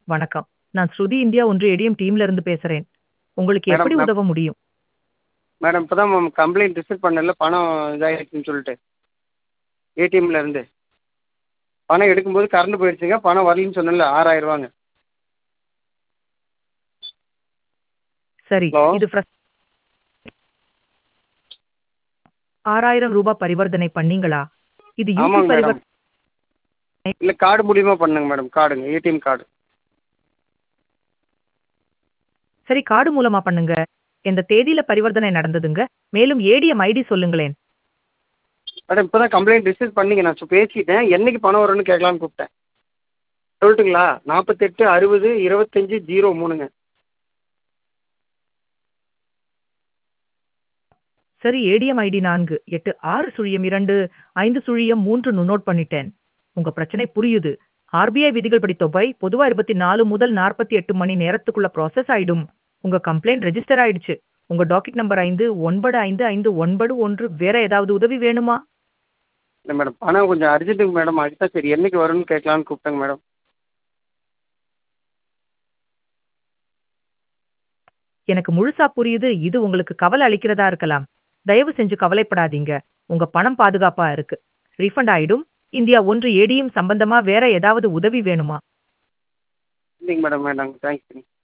வணக்கம். நான் ஸ்ருதி இந்தியா ஒன்று ஏடிஎம் டீம்ல இருந்து பேசுறேன். உங்களுக்கு மேடம் எப்படி நான் உதவ முடியும்? மேடம் இப்போ தான் மேம் கம்ப்ளைண்ட் ரிசீவ் பண்ணேன்ல பணம் இதாகிடுச்சுன்னு சொல்லிட்டு ஏடிஎம்ல இருந்து பணம் எடுக்கும்போது கரண்ட் போயிடுச்சுங்க பணம் வரலைன்னு சொன்னேன்ல ஆறாயிரரூவாங்க சரி. ஹலோ இது ஃப்ரஸ் ரூ. பரிவர்த்தனை பண்ணீங்களா? இது யுபி ஆமாங்க மேடம் பரிவர்த்தனை இல்லை கார்டு மூலியமா பண்ணேங்க மேடம் கார்டுங்க ஏடிஎம் கார்டு சரி கார்டு மூலமா பண்ணுங்க. எந்த தேதியில பரிவர்த்தனை நடந்ததுங்க? மேலும் ஏடிஎம் ஐடி சொல்லுங்களேன். மேடம் இப்போ தான் கம்ப்ளைண்ட் ரிசீவ் பண்ணீங்க நான் சொ பேசிட்டேன் என்னைக்கு பணம் வரும்னு கேட்கலான்னு கூப்பிட்டேன் சொல்லட்டுங்களா நாற்பத்தெட்டு அறுபது இருபத்தஞ்சி ஜீரோ மூணுங்க சரி ஏடிஎம் ஐடி 4, 8, 6 சுழியம் 2, 5 சுழியம் 3 நோட் பண்ணிட்டேன். உங்க பிரச்சனை புரியுது. ஆர்பிஐ விதிகள் படி தொகை பொதுவா 24 முதல் 48 மணி நேரத்துக்குள்ள ப்ராசஸ் ஆயிடும். உங்க கம்ப்ளைண்ட் ரெஜிஸ்டர் ஆயிடுச்சு. உங்க டாக்கெட் நம்பர் 5 9551 வேற ஏதாவது உதவி வேணுமா? இல்லை மேடம் பணம் கொஞ்சம் அர்ஜென்ட்டுங்க மேடம் அதுக்கு தான் சரி என்னைக்கு வரும்னு கேட்கலான்னு கூப்பிட்டேங்க மேடம் எனக்கு முழுசா புரியுது. இது உங்களுக்கு கவலை அளிக்கிறதா இருக்கலாம். தயவு செஞ்சு கவலைப்படாதீங்க. உங்க பணம் பாதுகாப்பா இருக்கு. ரீஃபண்ட் ஆயிடும். இந்தியா ஒன்று ஏடிஎம் சம்பந்தமா வேற ஏதாவது உதவி வேணுமா? இல்லைங்க மேடம் வேண்டாங்க தேங்க்யூ